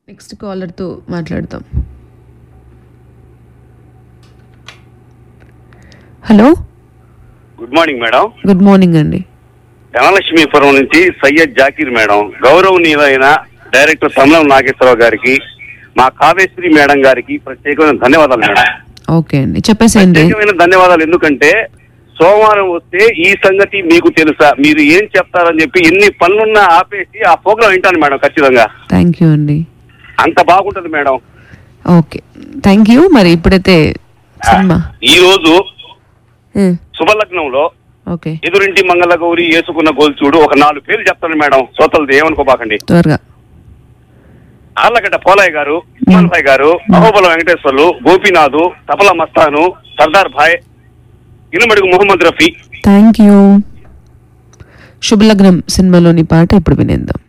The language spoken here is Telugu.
నెక్స్ట్ కాలర్తో మాట్లాడతాం hello good morning madam good morning అండి ధనలక్ష్మీపురం నుంచి సయ్యద్ జాకీర్ మేడం గౌరవనీయులైన డైరెక్టర్ తమిళం నాగేశ్వరరావు గారికి మా కావేశ్వరి మేడం గారికి ప్రత్యేకమైన ధన్యవాదాలు మేడం ఓకే అండి చెప్పేసేయండి ప్రత్యేకమైన ధన్యవాదాలు ఎందుకంటే సోమవారం వస్తే ఈ సంగతి మీకు తెలుసా మీరు ఏం చెప్తారని చెప్పి ఎన్ని పనులున్నా ఆపేసి ఆ ప్రోగ్రాం వింటాను మేడం ఖచ్చితంగా థ్యాంక్ యూ అండి అంత బాగుంటది మేడం ఓకే థ్యాంక్ యూ మరి ఇప్పుడైతే సినిమా ఈ రోజు ఉమ్, శుభలగ్నంలో ఓకే ఎదురింటి మంగళ గౌరి వేసుకున్న గోల్చూడు ఒక నాలుగు పేర్లు చెప్తాను మేడం శ్రోతలది ఏమనుకోబాకండి త్వరగా ఆర్లగడ్డ పోలయ్య గారు ఇస్మాన్ భాయ్ గారు అహోబల వెంకటేశ్వర్లు గోపీనాథు తపల మస్తాను సర్దార్ భాయ్ ఇనుమడుగు మొహమ్మద్ రఫీ థ్యాంక్ యూ శుభలగ్నం సినిమాలోని పాట ఇప్పుడు వినేద్దాం